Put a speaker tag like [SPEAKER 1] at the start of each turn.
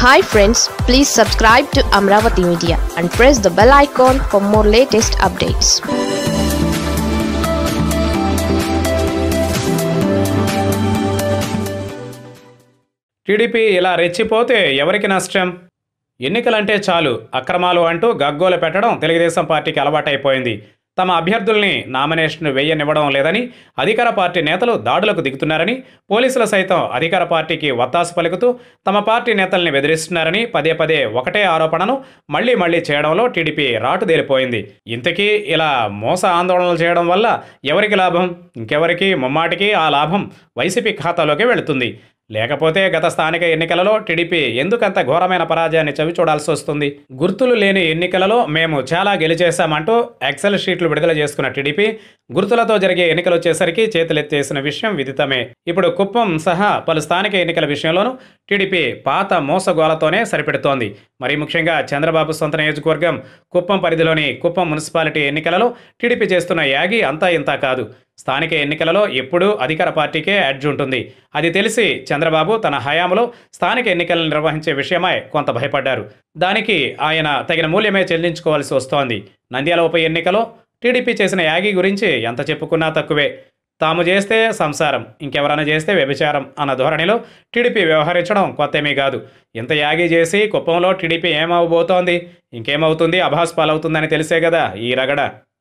[SPEAKER 1] hi friends please subscribe to Amaravati media and press the bell icon for more latest updates
[SPEAKER 2] TDP ఇలా రెచ్చిపోతే ఎవరికి నష్టం ఎన్నికలంటే చాలు అక్రమాలు అంటూ గగ్గోలు పెట్టడం తెలుగుదేశం పార్టీకి అలవాటైపోయింది తమ అభ్యర్థుల్ని నామినేషన్ వేయనివ్వడం లేదని అధికార పార్టీ నేతలు దాడులకు దిగుతున్నారని పోలీసులు సైతం అధికార పార్టీకి వత్తాసు పలుకుతూ తమ పార్టీ నేతల్ని బెదిరిస్తున్నారని పదే పదే ఒకటే ఆరోపణను మళ్లీ మళ్లీ చేయడంలో టీడీపీ రాటుదేలిపోయింది ఇంతకీ ఇలా మోస ఆందోళనలు చేయడం వల్ల ఎవరికి లాభం ఇంకెవరికి ముమ్మాటికి ఆ లాభం వైసీపీ ఖాతాలోకి వెళుతుంది లేకపోతే గత స్థానిక ఎన్నికలలో టీడీపీ ఎందుకంత ఘోరమైన పరాజయాన్ని చవి చూడాల్సి వస్తుంది గుర్తులు లేని ఎన్నికలలో మేము చాలా గెలిచేశామంటూ ఎక్సెల్ షీట్లు విడుదల చేసుకున్న టీడీపీ గుర్తులతో జరిగే ఎన్నికలు వచ్చేసరికి చేతులెత్తేసిన విషయం విదితమే ఇప్పుడు కుప్పం సహా పలు స్థానిక ఎన్నికల విషయంలోనూ టీడీపీ పాత మోసగోలతోనే సరిపెడుతోంది మరీ ముఖ్యంగా చంద్రబాబు సొంత నియోజకవర్గం కుప్పం పరిధిలోని కుప్పం మున్సిపాలిటీ ఎన్నికలలో టీడీపీ చేస్తున్న యాగి అంతా ఇంతా కాదు స్థానిక ఎన్నికలలో ఎప్పుడూ అధికార పార్టీకే అడ్జు ఉంటుంది అది తెలిసి చంద్రబాబు తన హయాంలో స్థానిక ఎన్నికలను నిర్వహించే విషయమై కొంత భయపడ్డారు దానికి ఆయన తగిన మూల్యమే చెల్లించుకోవాల్సి వస్తోంది నంద్యాల ఉప ఎన్నికలో టీడీపీ చేసిన యాగి గురించి ఎంత చెప్పుకున్నా తక్కువే తాము చేస్తే సంసారం ఇంకెవరైనా చేస్తే వ్యభిచారం అన్న ధోరణిలో టీడీపీ వ్యవహరించడం కొత్తేమీ కాదు ఇంత యాగి చేసి కుప్పంలో టీడీపీ ఏమవబోతోంది ఇంకేమవుతుంది అభాస్ పాలవుతుందని తెలిసే కదా ఈ రగడ